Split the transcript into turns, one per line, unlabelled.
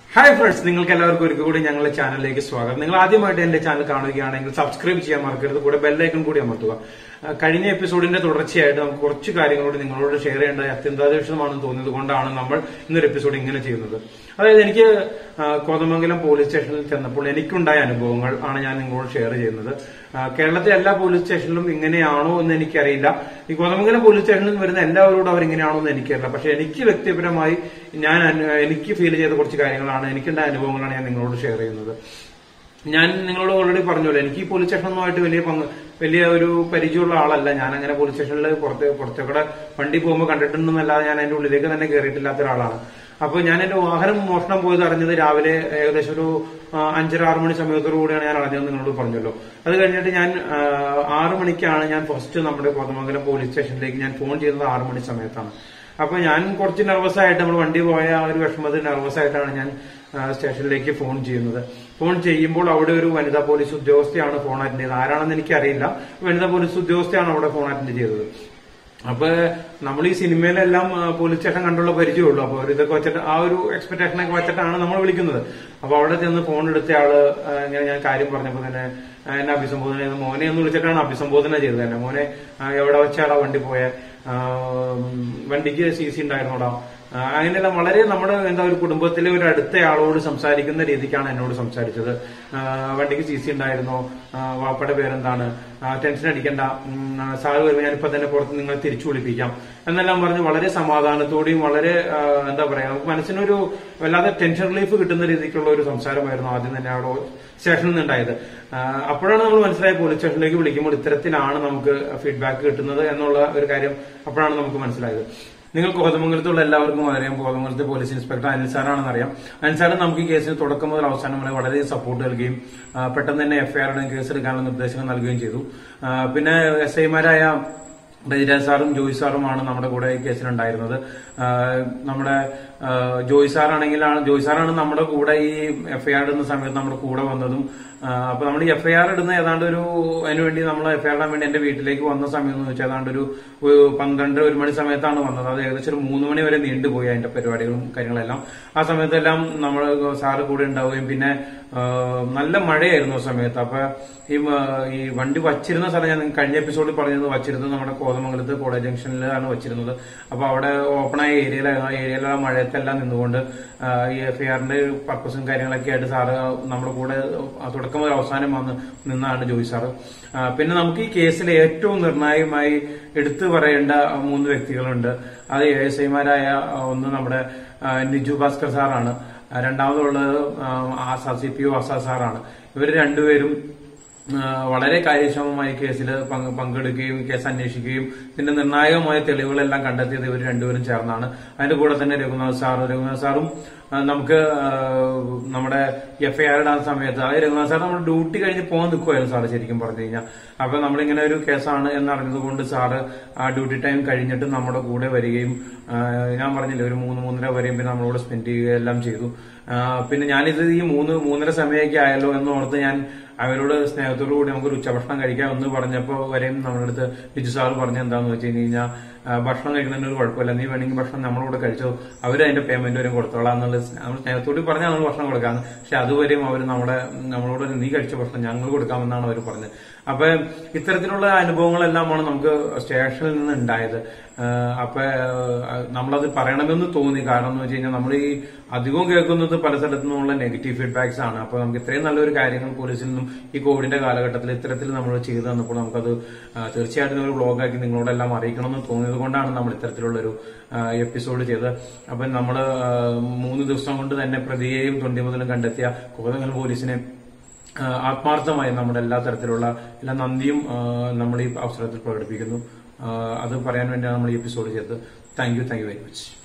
hi friends നിങ്ങൾക്ക് എല്ലാവർക്കും ഒരിക്കൽ കൂടി ഞങ്ങളുടെ ചാനലിലേക്ക് സ്വാഗതം നിങ്ങൾ ആദ്യമായിട്ട് എന്റെ ചാനൽ കാണുകയാണെങ്കിൽ സബ്സ്ക്രൈബ് ചെയ്യാൻ മറക്കരുത് കൂടെ ബെല്ലൈക്കൺ കൂടി അമർത്തുക ആ, കഴിഞ്ഞ എപ്പിസോഡിന്റെ തുടർച്ചയായിട്ട് നമുക്ക് കുറച്ച് കാര്യങ്ങളോട് നിങ്ങളോട് ഷെയർ ചെയ്യേണ്ടത് അത്യന്താപേക്ഷിതമാണെന്ന് തോന്നിയത് കൊണ്ടാണ് നമ്മൾ ഇന്നൊരു എപ്പിസോഡ് ഇങ്ങനെ ചെയ്യുന്നത് അതായത് എനിക്ക് ആ, കോതമംഗലം പോലീസ് സ്റ്റേഷനിൽ ചെന്നപ്പോൾ എനിക്കുണ്ടായ അനുഭവങ്ങൾ ആണ് ഞാൻ നിങ്ങളോട് ഷെയർ ചെയ്യുന്നത് ആ, കേരളത്തിലെ എല്ലാ പോലീസ് സ്റ്റേഷനിലും ഇങ്ങനെയാണോ എന്ന് എനിക്കറിയില്ല ഈ കോതമംഗലം പോലീസ് സ്റ്റേഷനിൽ വരുന്ന എല്ലാവരോടും അവർ ഇങ്ങനെയാണോ എന്ന് എനിക്കറിയില്ല പക്ഷെ എനിക്ക് വ്യക്തിപരമായി ഞാൻ അനു- എനിക്ക് ഫീൽ ചെയ്ത കുറച്ച് കാര്യങ്ങളാണ് എനിക്കുണ്ടായ അനുഭവങ്ങളാണ് ഞാൻ നിങ്ങളോട് ഷെയർ ചെയ്യുന്നത് ഞാൻ നിങ്ങളോട് ഓൾറെഡി പറഞ്ഞല്ലോ എനിക്ക് ഈ പോലീസ് സ്റ്റേഷനൊന്നുമായിട്ട് വലിയ പങ്ക് വലിയ ഒരു പരിചയമുള്ള ആളല്ല ഞാൻ അങ്ങനെ പോലീസ് സ്റ്റേഷനിൽ പുറത്ത് പുറത്തേക്കൂടെ വണ്ടി പോകുമ്പോൾ കണ്ടിട്ടുണ്ടെന്നല്ലാതെ ഞാൻ അതിന്റെ ഉള്ളിലേക്ക് തന്നെ കയറിയിട്ടില്ലാത്ത ഒരാളാണ് അപ്പൊ ഞാൻ എന്റെ വാഹനം മോഷണം പോയത് അറിഞ്ഞത് രാവിലെ ഏകദേശം ഒരു ആ, അഞ്ചര ആറ് മണി സമയത്തോടു കൂടിയാണ് ഞാൻ അറിഞ്ഞത് നിങ്ങളോട് പറഞ്ഞല്ലോ അത് കഴിഞ്ഞിട്ട് ഞാൻ ആ, ആറ് മണിക്കാണ് ഞാൻ ഫസ്റ്റ് നമ്മുടെ കോതമംഗലം പോലീസ് സ്റ്റേഷനിലേക്ക് ഞാൻ ഫോൺ ചെയ്യുന്നത് ആറ് മണി സമയത്താണ് അപ്പൊ ഞാൻ കുറച്ച് നെർവസ് ആയിട്ട് നമ്മൾ വണ്ടി പോയ ആ ഒരു വിഷമത്തിൽ നെർവസ് ആയിട്ടാണ് ഞാൻ ആ, സ്റ്റേഷനിലേക്ക് ഫോൺ ചെയ്യുന്നത് ഫോൺ ചെയ്യുമ്പോൾ അവിടെ ഒരു വനിതാ പോലീസ് ഉദ്യോഗസ്ഥയാണ് ഫോൺ അറ്റൻഡ് ചെയ്തത് ആരാണെന്ന് എനിക്കറിയില്ല വനിതാ പോലീസ് ഉദ്യോഗസ്ഥയാണ് അവിടെ ഫോൺ അറ്റൻഡ് ചെയ്തത് അപ്പൊ നമ്മൾ ഈ സിനിമയിലെല്ലാം ആ, പോലീസ് സ്റ്റേഷൻ കണ്ടുള്ള പരിചയമുള്ളൂ അപ്പൊ ഒരു ഇതൊക്കെ വെച്ചിട്ട് ആ ഒരു എക്സ്പെക്ടേഷനൊക്കെ വെച്ചിട്ടാണ് നമ്മൾ വിളിക്കുന്നത് അപ്പൊ അവിടെ ചെന്ന് ഫോൺ എടുത്ത ആള് ആ, ഇങ്ങനെ ഞാൻ കാര്യം പറഞ്ഞപ്പോ തന്നെ ആ, എന്നെ അഭിസംബോധന ചെയ്ത് മോനെ എന്ന് വിളിച്ചിട്ടാണ് അഭിസംബോധന ചെയ്തത് തന്നെ മോനെ ആ, എവിടെ വെച്ചാടാ വണ്ടി പോയെ ആ, വണ്ടിക്ക് സി സി ഉണ്ടായിരുന്നോടാ ആ, അങ്ങനെയെല്ലാം വളരെ നമ്മുടെ എന്താ ഒരു കുടുംബത്തിലെ ഒരു അടുത്ത ആളോട് സംസാരിക്കുന്ന രീതിക്കാണ് എന്നോട് സംസാരിച്ചത് ആ, വണ്ടിക്ക് സി സി ഉണ്ടായിരുന്നോ ആ, വാപ്പയുടെ പേരെന്താണ് ആ, ടെൻഷൻ അടിക്കണ്ട ഉം, ആ, സാറ് വരുമ്പോൾ ഞാനിപ്പോ തന്നെ പുറത്ത് നിങ്ങളെ തിരിച്ചു വിളിപ്പിക്കാം എന്നെല്ലാം പറഞ്ഞ് വളരെ സമാധാനത്തോടെയും വളരെ ആ, എന്താ പറയാ നമുക്ക് മനസ്സിനൊരു വല്ലാതെ ടെൻഷൻ റിലീഫ് കിട്ടുന്ന രീതിക്കുള്ള ഒരു സംസാരമായിരുന്നു ആദ്യം തന്നെ അവിടെ സ്റ്റേഷനിൽ നിന്നുണ്ടായത് ആ, അപ്പോഴാണ് നമ്മൾ മനസ്സിലായ പോലീസ് സ്റ്റേഷനിലേക്ക് വിളിക്കുമ്പോൾ ഇത്തരത്തിലാണ് നമുക്ക് ഫീഡ്ബാക്ക് കിട്ടുന്നത് എന്നുള്ള ഒരു കാര്യം അപ്പോഴാണ് നമുക്ക് മനസ്സിലായത് നിങ്ങൾ കോതമംഗലത്തുള്ള എല്ലാവർക്കും അറിയാം കോതമംഗലത്തെ പോലീസ് ഇൻസ്പെക്ടർ അനിൽ സാറാണെന്ന് അറിയാം അനിൽ സാറ് നമുക്ക് ഈ കേസിന് തുടക്കം മുതൽ അവസാനം വരെ വളരെ സപ്പോർട്ട് നൽകുകയും ആ, പെട്ടെന്ന് തന്നെ എഫ്ഐആറുടെ കേസ് എടുക്കാനുള്ള നിർദ്ദേശങ്ങൾ നൽകുകയും ചെയ്തു ആ, പിന്നെ എസ് ഐമാരായ രജിരാജ് സാറും ജോയ് സാറുമാണ് നമ്മുടെ കൂടെ ഈ കേസിലുണ്ടായിരുന്നത് ആ, നമ്മുടെ ആ, ജോയ് സാറാണെങ്കിലാണ് ജോയ് സാറാണ് നമ്മുടെ കൂടെ ഈ എഫ്ഐആർ ഇടുന്ന സമയത്ത് നമ്മുടെ കൂടെ വന്നതും ആ, അപ്പൊ നമ്മൾ ഈ എഫ്ഐആർ ഇടുന്ന ഏതാണ്ട് ഒരു അതിനുവേണ്ടി നമ്മൾ എഫ്ഐആർ ഇടാൻ വേണ്ടി എന്റെ വീട്ടിലേക്ക് വന്ന സമയം എന്ന് വെച്ചാൽ ഏതാണ്ട് ഒരു ഒരു പന്ത്രണ്ട് ഒരു മണി സമയത്താണ് വന്നത് അത് ഏകദേശം ഒരു മൂന്ന് മണി വരെ നീണ്ടുപോയി അതിന്റെ പരിപാടികളും കാര്യങ്ങളെല്ലാം ആ സമയത്തെല്ലാം നമ്മൾ സാറ് കൂടെ ഉണ്ടാവുകയും പിന്നെ ആ, നല്ല മഴയായിരുന്നു ആ സമയത്ത് അപ്പൊ ഈ മ- ഈ വണ്ടി വച്ചിരുന്ന സ്ഥലം ഞാൻ കഴിഞ്ഞ എപ്പിസോഡിൽ പറഞ്ഞത് വച്ചിരുന്നത് നമ്മുടെ കോതമംഗലത്ത് കോളേജ് ജംഗ്ഷനിലാണ് വച്ചിരുന്നത് അപ്പൊ അവിടെ ഓപ്പണായ ഏരിയയിലാണ് ആ ഏരിയയിലെ മഴയത്തെല്ലാം നിന്നുകൊണ്ട് ആ, ഈ എഫ്ഐആറിന്റെ പർപ്പസും കാര്യങ്ങളൊക്കെ ആയിട്ട് സാറ് നമ്മുടെ കൂടെ തുടക്കം മുതൽ അവസാനം വന്ന് നിന്നാണ് ജോയി സാറ് ആ, പിന്നെ നമുക്ക് ഈ കേസിൽ ഏറ്റവും നിർണായകമായി എടുത്തു പറയേണ്ട മൂന്ന് വ്യക്തികളുണ്ട് അത് എ എസ് ഐമാരായ ഒന്ന് നമ്മുടെ ആ, നിജു ഭാസ്കർ സാറാണ് ആ, രണ്ടാമതുള്ളത് ആസാ സി പി ഒ ആസാദ് സാറാണ് ഇവർ രണ്ടുപേരും ആ, വളരെ കാര്യക്ഷമമായി കേസിൽ പങ്ക് പങ്കെടുക്കുകയും കേസ് അന്വേഷിക്കുകയും ഇതിന്റെ നിർണായകമായ തെളിവുകളെല്ലാം കണ്ടെത്തിയത് ഇവർ രണ്ടുപേരും ചേർന്നാണ് അതിന്റെ കൂടെ തന്നെ രഘുനാഥ് സാറും രഘുനാഥ് സാറും ആ, നമുക്ക് ആ, നമ്മുടെ എഫ്ഐആർ ഇടാൻ സമയത്ത് അതായത് രഘുനാഥ് സാർ നമ്മുടെ ഡ്യൂട്ടി കഴിഞ്ഞ് പോകാൻ നിൽക്കുമായിരുന്നു സാറ് ശരിക്കും പറഞ്ഞു കഴിഞ്ഞാൽ അപ്പൊ നമ്മളിങ്ങനെ ഒരു കേസാണ് എന്നറിഞ്ഞത് കൊണ്ട് സാറ് ആ ഡ്യൂട്ടി ടൈം കഴിഞ്ഞിട്ട് നമ്മുടെ കൂടെ വരികയും ആ, ഞാൻ പറഞ്ഞില്ലേ ഒരു മൂന്ന് മൂന്നര വരെയും പിന്നെ നമ്മളോട് സ്പെൻഡ് ചെയ്യുകയും എല്ലാം ചെയ്തു ആ, പിന്നെ ഞാനിത് ഈ മൂന്ന് മൂന്നര സമയമൊക്കെ ആയല്ലോ എന്ന് ഓർത്ത് ഞാൻ അവരോട് സ്നേഹത്തോടു കൂടി നമുക്കൊരു ഉച്ചഭക്ഷണം കഴിക്കാം എന്ന് പറഞ്ഞപ്പോ വരെയും നമ്മുടെ അടുത്ത് ബിജു സാർ പറഞ്ഞ എന്താന്ന് വെച്ച് കഴിഞ്ഞ് കഴിഞ്ഞാൽ ഭക്ഷണം കഴിക്കുന്നതിന് ഒരു കുഴപ്പമില്ല നീ വേണമെങ്കിൽ ഭക്ഷണം നമ്മളോട് കഴിച്ചോ അവർ അതിന്റെ പേയ്മെന്റ് വരെയും കൊടുത്തോളാം എന്നുള്ളത് സ്നേ- നമ്മൾ സ്നേഹത്തോട് പറഞ്ഞാൽ നമ്മൾ ഭക്ഷണം കൊടുക്കാന്ന് പക്ഷെ അതുവരെയും അവർ നമ്മുടെ നമ്മളോട് നീ കഴിച്ച ഭക്ഷണം ഞങ്ങൾ കൊടുക്കാമെന്നാണ് അവർ പറഞ്ഞത് അപ്പൊ ഇത്തരത്തിലുള്ള അനുഭവങ്ങളെല്ലാമാണ് നമുക്ക് സ്റ്റേഷനിൽ നിന്ന് ഉണ്ടായത് ആഹ് അപ്പൊ ആഹ് നമ്മളത് പറയണമെന്ന് തോന്നി കാരണം എന്ന് വെച്ച് കഴിഞ്ഞാൽ നമ്മൾ ഈ അധികവും കേൾക്കുന്നത് പല സ്ഥലത്തു നിന്നുള്ള നെഗറ്റീവ് ഫീഡ്ബാക്സ് ആണ് അപ്പൊ നമുക്ക് ഇത്രയും നല്ലൊരു കാര്യങ്ങൾ പോലീസിൽ നിന്നും ഈ കോവിഡിന്റെ കാലഘട്ടത്തിൽ ഇത്തരത്തിൽ നമ്മൾ ചെയ്തു തന്നപ്പോൾ നമുക്കത് ആഹ് തീർച്ചയായിട്ടും ഒരു വ്ളോഗാക്കി നിങ്ങളോടെല്ലാം അറിയിക്കണമെന്ന് തോന്നിയത് കൊണ്ടാണ് നമ്മൾ ഇത്തരത്തിലുള്ള ഒരു എപ്പിസോഡ് ചെയ്തത് അപ്പൊ നമ്മൾ മൂന്ന് ദിവസം കൊണ്ട് തന്നെ പ്രതിയെയും തൊണ്ടി മുതലും കണ്ടെത്തിയ കോതമംഗലം പോലീസിനെ ആ, ആത്മാർത്ഥമായി നമ്മുടെ എല്ലാ തരത്തിലുള്ള എല്ലാ നന്ദിയും ആ, നമ്മൾ ഈ അവസരത്തിൽ പ്രകടിപ്പിക്കുന്നു ആ, അത് പറയാൻ വേണ്ടിയാണ് നമ്മൾ ഈ എപ്പിസോഡ് ചെയ്തത് thank you thank you very much